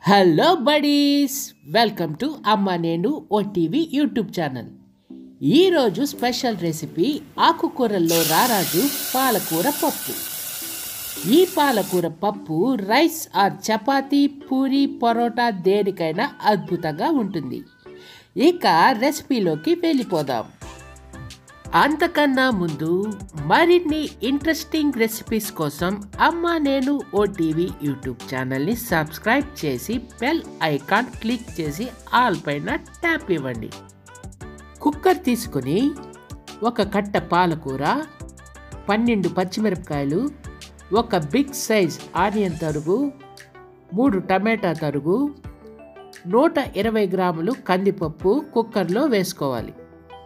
hello buddies welcome to అమ్మ నేను OTV YouTube channel ఈరోజు స్పెషల్ రెసిపీ ఆకుకూరల్లో రారాజు పాలకూర పప్పు ఈ పాలకూర పప్పు రైస్ ఆర్ చపాతీ పూరి పరోటా దేనికైనా అద్భుతంగా ఉంటుంది ఇక రెసిపీలోకి వెళ్ళిపోదాం అంతకన్నా ముందు మరిన్ని ఇంట్రెస్టింగ్ రెసిపీస్ కోసం అమ్మ నేను ఓటీవీ యూట్యూబ్ ఛానల్ని సబ్స్క్రైబ్ చేసి బెల్ ఐకాన్ క్లిక్ చేసి ఆల్ పైన ట్యాప్ ఇవ్వండి కుక్కర్ తీసుకొని ఒక కట్ట పాలకూర పన్నెండు పచ్చిమిరపకాయలు ఒక బిగ్ సైజ్ ఆనియన్ తరుగు మూడు టమాటా తరుగు నూట ఇరవై గ్రాములు కందిపప్పు కుక్కర్లో వేసుకోవాలి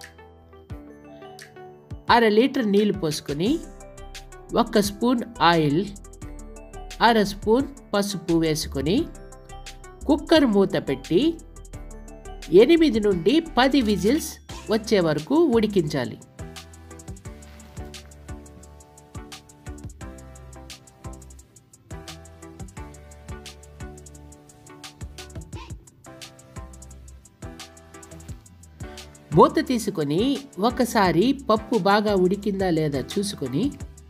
అర లీటర్ నీళ్ళు పోసుకొని ఒక స్పూన్ ఆయిల్ అర స్పూన్ పసుపు వేసుకొని కుక్కర్ మూత పెట్టి ఎనిమిది నుండి పది విజిల్స్ వచ్చే వరకు ఉడికించాలి మూత తీసుకొని ఒకసారి పప్పు బాగా ఉడికిందా లేదా చూసుకొని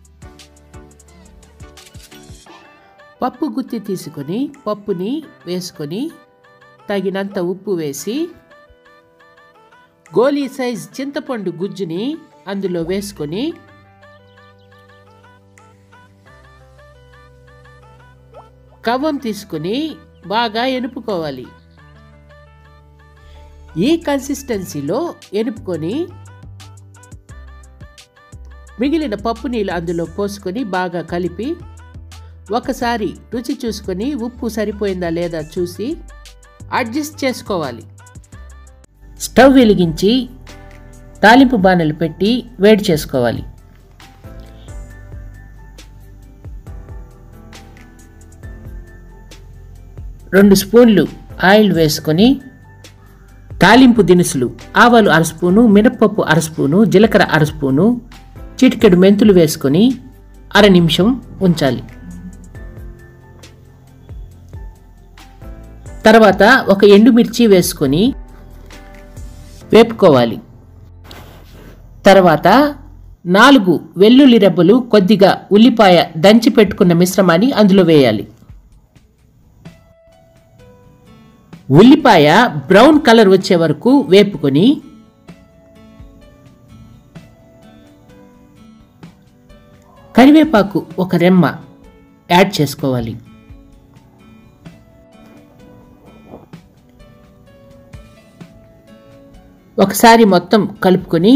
పప్పు గుత్తి తీసుకొని పప్పుని వేసుకొని తగినంత ఉప్పు వేసి గోలీ సైజ్ చింతపండు గుజ్జుని అందులో వేసుకొని కవ్వం తీసుకొని బాగా ఎనుపుకోవాలి ఈ కన్సిస్టెన్సీలో ఎనుపుకొని మిగిలిన పప్పు నీళ్ళు అందులో పోసుకొని బాగా కలిపి ఒకసారి రుచి చూసుకొని ఉప్పు సరిపోయిందా లేదా చూసి అడ్జస్ట్ చేసుకోవాలి స్టవ్ వెలిగించి తాలింపు బాణలు పెట్టి వేడి చేసుకోవాలి రెండు స్పూన్లు ఆయిల్ వేసుకొని తాలింపు దినుసులు ఆవాలు అర స్పూను మినప్పప్పు అర స్పూను జీలకర్ర అర స్పూను చిటికెడు మెంతులు వేసుకొని అర నిమిషం ఉంచాలి తర్వాత ఒక ఎండుమిర్చి వేసుకొని వేపుకోవాలి తర్వాత నాలుగు వెల్లుల్లి రెబ్బలు కొద్దిగా ఉల్లిపాయ దంచి పెట్టుకున్న మిశ్రమాన్ని అందులో వేయాలి ఉల్లిపాయ బ్రౌన్ కలర్ వచ్చే వరకు వేపుకొని కరివేపాకు ఒక రెమ్మ యాడ్ చేసుకోవాలి ఒకసారి మొత్తం కలుపుకొని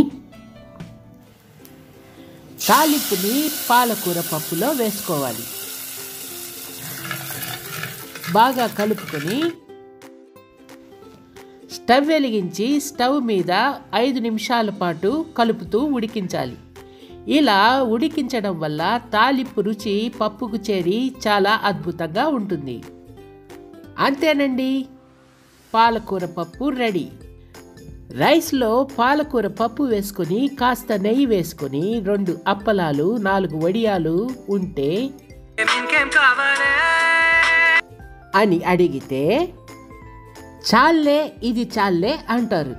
తాలింపుని పాలకూర పప్పులో వేసుకోవాలి బాగా కలుపుకొని స్టవ్ వెలిగించి స్టవ్ మీద ఐదు నిమిషాల పాటు కలుపుతూ ఉడికించాలి ఇలా ఉడికించడం వల్ల తాలింపు రుచి పప్పుకు చేరి చాలా అద్భుతంగా ఉంటుంది అంతేనండి పాలకూర పప్పు రెడీ రైస్లో పాలకూర పప్పు వేసుకొని కాస్త నెయ్యి వేసుకొని రెండు అప్పలాలు నాలుగు వడియాలు ఉంటే ఇంకేం కావాలే అని అడిగితే చాలే ఇది చాలే అంటారు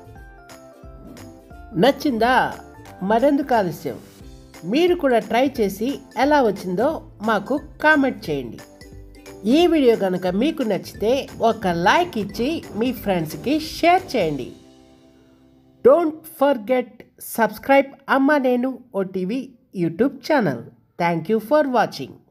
నచ్చిందా మరెందుకు ఆలస్యం మీరు కూడా ట్రై చేసి ఎలా వచ్చిందో మాకు కామెంట్ చేయండి ఈ వీడియో కనుక మీకు నచ్చితే ఒక లైక్ ఇచ్చి మీ ఫ్రెండ్స్కి షేర్ చేయండి డోంట్ ఫర్గెట్ సబ్స్క్రైబ్ అమ్మ నేను OTV YouTube channel thank you for watching